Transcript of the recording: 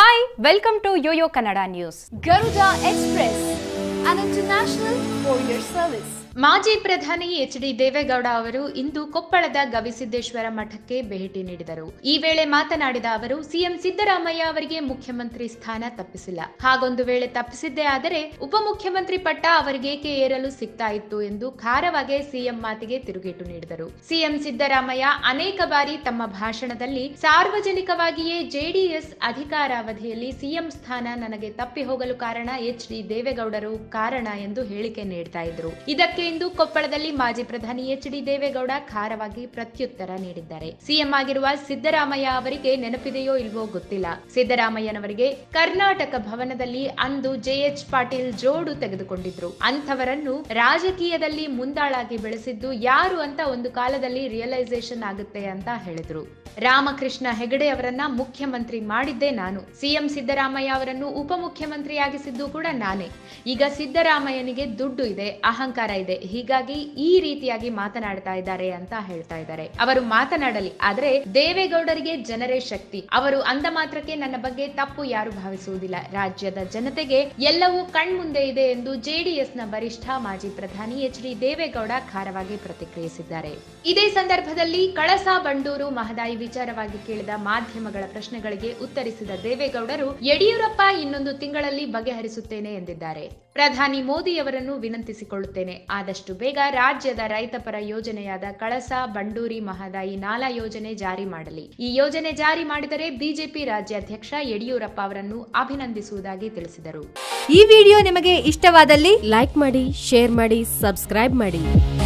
Hi welcome to YoYo Kannada news Garuda Express, an international courier service. ಮಾಜಿ ಪ್ರಧಾನಿ H D Deve Gowda ಅವರು ಇಂದು ಕೊಪ್ಪಳದ ಗವಿಸಿದ್ದೇಶ್ವರ ಮಠಕ್ಕೆ ಭೇಟಿ ನೀಡಿದರು ಈ ವೇಳೆ ಮಾತನಾಡಿದ ಅವರು ಸಿಎಂ ಸಿದ್ದರಾಮಯ್ಯ ಅವರಿಗೆ ಮುಖ್ಯಮಂತ್ರಿ ಸ್ಥಾನ ತಪ್ಪಿಸಿಲ್ಲ ಹಾಗೊಂದು ವೇಳೆ ತಪ್ಪಿಸಿದ್ದೇ ಆದರೆ ಉಪಮುಖ್ಯಮಂತ್ರಿ ಪಟ್ಟ ಅವರಿಗೇಕೆ ಏರಲು ಸಿಗ್ತಾ ಇತ್ತು ಎಂದು ಖಾರವಾಗಿ ಸಿಎಂ ಮಾತಿಗೆ ತಿರುಗೇಟು ನೀಡಿದರು ಸಿಎಂ ಸಿದ್ದರಾಮಯ್ಯ ಅನೇಕ ಬಾರಿ ತಮ್ಮ ಭಾಷಣದಲ್ಲಿ ಸಾರ್ವಜನಿಕವಾಗಿಯೇ ಜೆಡಿಎಸ್ ಅಧಿಕಾರಾವಧಿಯಲ್ಲಿ ಸಿಎಂ ಸ್ಥಾನ ನನಗೆ ತಪ್ಪಿ ಹೋಗಲು ಕಾರಣ ಎಚ್ ಡಿ ದೇವೇಗೌಡರು ಕಾರಣ ಎಂದು ಹೇಳಿಕೆ ನೀಡ್ತಾ ಇದ್ರು ಇದಕ್ಕೆ ಇಂದು ಕೊಪ್ಪಳದಲ್ಲಿ ಮಾಜಿ ಪ್ರಧಾನಿ ಎಚ್ ಡಿ ದೇವೇಗೌಡ ಖಾರವಾಗಿ ಪ್ರತ್ಯುತ್ತರ ನೀಡಿದ್ದಾರೆ ಸಿಎಂ ಆಗಿರುವ ಸಿದ್ದರಾಮಯ್ಯ ಅವರಿಗೆ ನೆನಪಿದೆಯೋ ಇಲ್ವೋ ಗೊತ್ತಿಲ್ಲ ಸಿದ್ದರಾಮಯ್ಯನವರಿಗೆ ಕರ್ನಾಟಕ ಭವನದಲ್ಲಿ ಅಂದು ಜೆಎಚ್ ಪಾಟೀಲ್ ಜೋಡು ತೆಗೆದುಕೊಂಡಿದ್ರು ಅಂಥವರನ್ನು ರಾಜಕೀಯದಲ್ಲಿ ಮುಂದಾಳಾಗಿ ಬೆಳೆಸಿದ್ದು ಯಾರು ಅಂತ ಒಂದು ಕಾಲದಲ್ಲಿ ರಿಯಲೈಸೇಷನ್ ಆಗುತ್ತೆ ಅಂತ ಹೇಳಿದ್ರು ರಾಮಕೃಷ್ಣ ಹೆಗಡೆ ಅವರನ್ನ ಮುಖ್ಯಮಂತ್ರಿ ಮಾಡಿದ್ದೇ ನಾನು ಸಿಎಂ ಸಿದ್ದರಾಮಯ್ಯ ಅವರನ್ನು ಉಪಮುಖ್ಯಮಂತ್ರಿಯಾಗಿಸಿದ್ದು ಕೂಡ ನಾನೇ ಈಗ ಸಿದ್ದರಾಮಯ್ಯನಿಗೆ ದುಡ್ಡು ಇದೆ ಅಹಂಕಾರ ಇದೆ ಹೀಗಾಗಿ ಈ ರೀತಿಯಾಗಿ ಮಾತನಾಡ್ತಾ ಇದ್ದಾರೆ ಅಂತ ಹೇಳ್ತಾ ಇದ್ದಾರೆ ಅವರು ಮಾತನಾಡಲಿ ಆದ್ರೆ ದೇವೇಗೌಡರಿಗೆ ಜನರೇ ಶಕ್ತಿ ಅವರು ಅಂದ ಮಾತ್ರಕ್ಕೆ ನನ್ನ ಬಗ್ಗೆ ತಪ್ಪು ಯಾರು ಭಾವಿಸುವುದಿಲ್ಲ ರಾಜ್ಯದ ಜನತೆಗೆ ಎಲ್ಲವೂ ಕಣ್ಮುಂದೆ ಇದೆ ಎಂದು ಜೆಡಿಎಸ್ ನ ವರಿಷ್ಠ ಮಾಜಿ ಪ್ರಧಾನಿ ಎಚ್ ಡಿ ದೇವೇಗೌಡ ಖಾರವಾಗಿ ಪ್ರತಿಕ್ರಿಯಿಸಿದ್ದಾರೆ ಇದೇ ಸಂದರ್ಭದಲ್ಲಿ ಕಳಸಾ ಬಂಡೂರು ಮಹದಾಯಿ ವಿಚಾರವಾಗಿ ಕೇಳಿದ ಮಾಧ್ಯಮಗಳ ಪ್ರಶ್ನೆಗಳಿಗೆ ಉತ್ತರಿಸಿದ ದೇವೇಗೌಡರು ಯಡಿಯೂರಪ್ಪ ಇನ್ನೊಂದು ತಿಂಗಳಲ್ಲಿ ಬಗೆಹರಿಸುತ್ತೇನೆ ಎಂದಿದ್ದಾರೆ ಪ್ರಧಾನಿ ಮೋದಿ ಅವರನ್ನು ವಿನಂತಿಸಿಕೊಳ್ಳುತ್ತೇನೆ ಆದಷ್ಟು ಬೇಗ ರಾಜ್ಯದ ರೈತಪರ ಯೋಜನೆಯಾದ ಕಳಸಾ ಬಂಡೂರಿ ಮಹದಾಯಿ ನಾಲಾ ಯೋಜನೆ ಜಾರಿ ಮಾಡಲಿ ಈ ಯೋಜನೆ ಜಾರಿ ಮಾಡಿದರೆ ಬಿಜೆಪಿ ರಾಜ್ಯಾಧ್ಯಕ್ಷ ಯಡಿಯೂರಪ್ಪ ಅವರನ್ನು ಅಭಿನಂದಿಸುವುದಾಗಿ ತಿಳಿಸಿದರು ಈ ವಿಡಿಯೋ ನಿಮಗೆ ಇಷ್ಟವಾದಲ್ಲಿ ಲೈಕ್ ಮಾಡಿ ಶೇರ್ ಮಾಡಿ ಸಬ್ಸ್ಕ್ರೈಬ್ ಮಾಡಿ